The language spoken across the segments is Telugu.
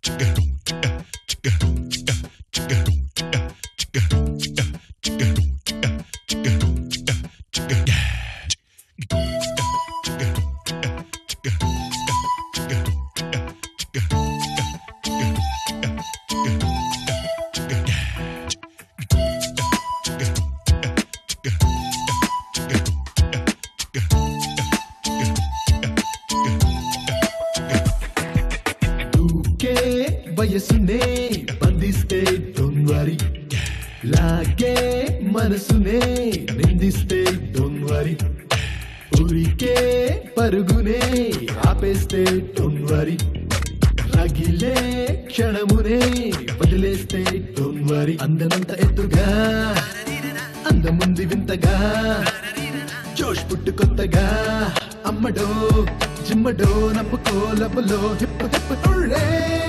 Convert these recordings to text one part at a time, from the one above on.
దూకే వయసునే బంధిస్తే డోంట్ వరీ లాగే మనసునే నిందిస్తే డోంట్ వరీ ఊరికే పరుగునే ఆపేస్తే డోంట్ వరీ రగిలే క్షణమునే వదిలేస్తే డోంట్ వరీ అందనంత ఎత్తుగా అందముంది వింతగా జోష్ పుట్టు కొత్తగా అమ్మడో జిమ్మడో నప్పుకో లబ్బలో హిప్ హిప్ ఉళ్ళే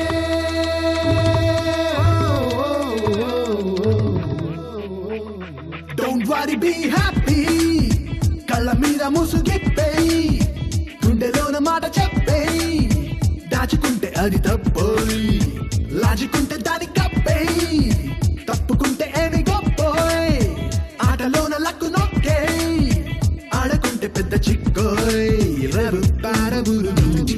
డోంట్ వరీ బీ హ్యాపీ కళ్ళ మీద ముసుగిప్పేయి గుండెలోన మాట చెప్పేయి దాచుకుంటే అది తప్పోయి లాజుకుంటే దాని కప్పేయి తప్పుకుంటే ఏమి గొప్పోయ్ ఆటలోన లక్కు నొక్కేయ్ ఆడకుంటే పెద్ద చిక్కోయ్ రరు పారబురు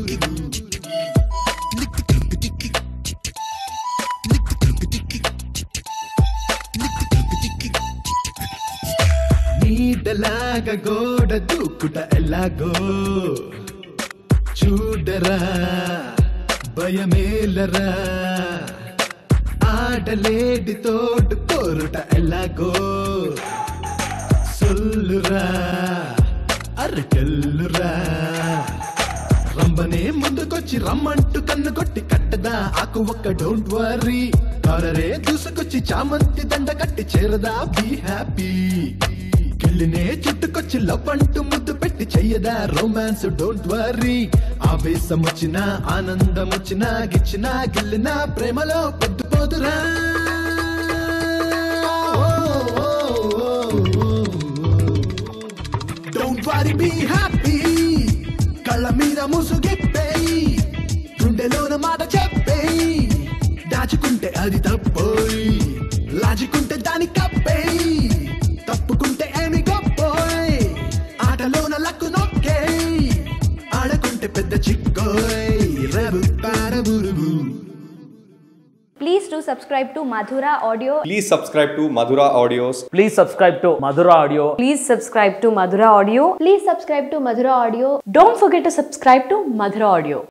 నీడలాగా గోడ దూకుట ఎలాగో చూడరా భయమేలరా ఆడలేడి తోడు కోరుట ఎలాగో సొల్లురా అరకెల్లురా రంబనే ముందుకొచ్చి రమ్మంటూ కన్ను కొట్టి కట్టదా ఆకు ఒక్క డోంట్ వరీ కాలరే దూసుకొచ్చి చామంతి దండ కట్టి చేరదా బీ హ్యాపీ గిల్లినే చుట్టుకొచ్చి లవ్ అంటూ ముద్దు పెట్టి చెయ్యదా రొమాన్స్ డోంట్ వరీ ఆవేశం వచ్చినా ఆనందం వచ్చినా గిచ్చినా గిల్లినా ప్రేమలో పొద్దుపోదురా డోంట్ వరీ బీ హ్యాపీ కళ్ళ మీద ముసుగిప్పేయి గుండెలోన మాట చెప్పేయి దాచుకుంటే అది తప్పోయి లాజుకుంటే దాని కప్పేయి తప్పుకుంటే ఏమి గొప్పోయ్ ఆటలోన లక్కు నొక్కేయి ఆడకుంటే పెద్ద చిక్కోయ్ రబు పారబురుబు Please do subscribe to Madhura Audio. Please subscribe to Madhura Audios. Please subscribe to Madhura Audio. Please subscribe to Madhura Audio. Please subscribe to Madhura Audio. Don't forget to subscribe to Madhura Audio.